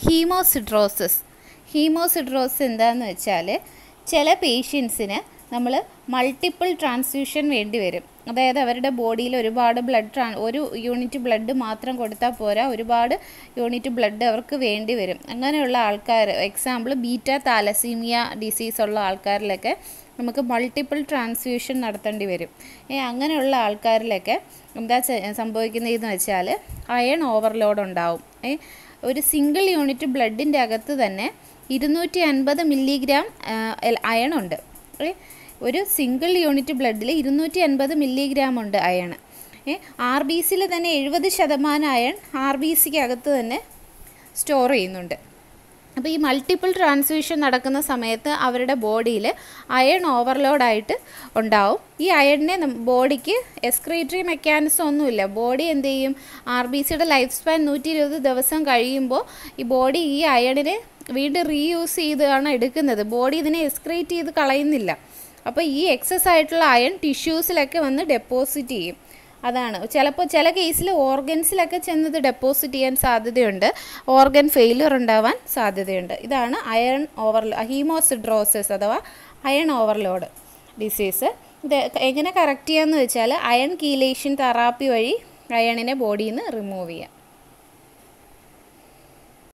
ഹീമോസിഡ്രോസിസ് ഹീമോസിഡ്രോസിസ് എന്താണെന്ന് വെച്ചാൽ ചില പേഷ്യൻസിന് നമ്മൾ മൾട്ടിപ്പിൾ ട്രാൻസ്ഫ്യൂഷൻ വേണ്ടി വരും അതായത് അവരുടെ ബോഡിയിൽ ഒരുപാട് ബ്ലഡ് ട്രാൻ ഒരു യൂണിറ്റ് ബ്ലഡ് മാത്രം കൊടുത്താൽ പോരാ ഒരുപാട് യൂണിറ്റ് ബ്ലഡ് അവർക്ക് വേണ്ടി വരും അങ്ങനെയുള്ള ആൾക്കാർ എക്സാമ്പിൾ ബീറ്റ താലസീമിയ ഡിസീസ് ഉള്ള ആൾക്കാരിലൊക്കെ നമുക്ക് മൾട്ടിപ്പിൾ ട്രാൻസ്ഫ്യൂഷൻ നടത്തേണ്ടി വരും ഏ അങ്ങനെയുള്ള ആൾക്കാരിലൊക്കെ എന്താ സംഭവിക്കുന്നതെന്ന് വെച്ചാൽ അയൺ ഓവർലോഡ് ഉണ്ടാവും ഏ ഒരു സിംഗിൾ യൂണിറ്റ് ബ്ലഡിൻ്റെ അകത്ത് തന്നെ ഇരുന്നൂറ്റി അൻപത് മില്ലിഗ്രാം അയൺ ഉണ്ട് ഏ ഒരു സിംഗിൾ യൂണിറ്റ് ബ്ലഡിൽ ഇരുന്നൂറ്റി അൻപത് മില്ലിഗ്രാം ഉണ്ട് അയൺ ഏ ആർ ബി സിയിൽ തന്നെ എഴുപത് ശതമാനം അയൺ ആർ ബി സിക്ക് അകത്ത് തന്നെ സ്റ്റോർ ചെയ്യുന്നുണ്ട് അപ്പോൾ ഈ മൾട്ടിപ്പിൾ ട്രാൻസ്ഫ്യൂഷൻ നടക്കുന്ന സമയത്ത് അവരുടെ ബോഡിയിൽ അയൺ ഓവർലോഡായിട്ട് ഉണ്ടാവും ഈ അയണിനെ ബോഡിക്ക് എക്സ്ക്രീറ്ററി മെക്കാനിസം ഒന്നുമില്ല ബോഡി എന്ത് ചെയ്യും ആർ ബി സിയുടെ ലൈഫ് സ്പാൻ നൂറ്റി ഇരുപത് ദിവസം കഴിയുമ്പോൾ ഈ ബോഡി ഈ അയണിനെ വീണ്ടും റീയൂസ് ചെയ്താണ് എടുക്കുന്നത് ബോഡി ഇതിനെ എക്സ്ക്രീറ്റ് ചെയ്ത് കളയുന്നില്ല അപ്പോൾ ഈ എക്സസ് ആയിട്ടുള്ള അയൺ ടിഷ്യൂസിലൊക്കെ വന്ന് ഡെപ്പോസിറ്റ് ചെയ്യും അതാണ് ചിലപ്പോൾ ചില കേസിൽ ഓർഗൻസിലൊക്കെ ചെന്നത് ഡെപ്പോസിറ്റ് ചെയ്യാൻ സാധ്യതയുണ്ട് ഓർഗൻ ഫെയിലിയർ ഉണ്ടാവാൻ സാധ്യതയുണ്ട് ഇതാണ് അയൺ ഓവർ ഹീമോസിഡ്രോസിസ് അഥവാ അയൺ ഓവർലോഡ് ഡിസീസ് ഇത് എങ്ങനെ കറക്റ്റ് ചെയ്യാമെന്ന് വെച്ചാൽ അയൺ കീലേഷൻ തെറാപ്പി വഴി അയണിനെ ബോഡിയിൽ നിന്ന് റിമൂവ് ചെയ്യാം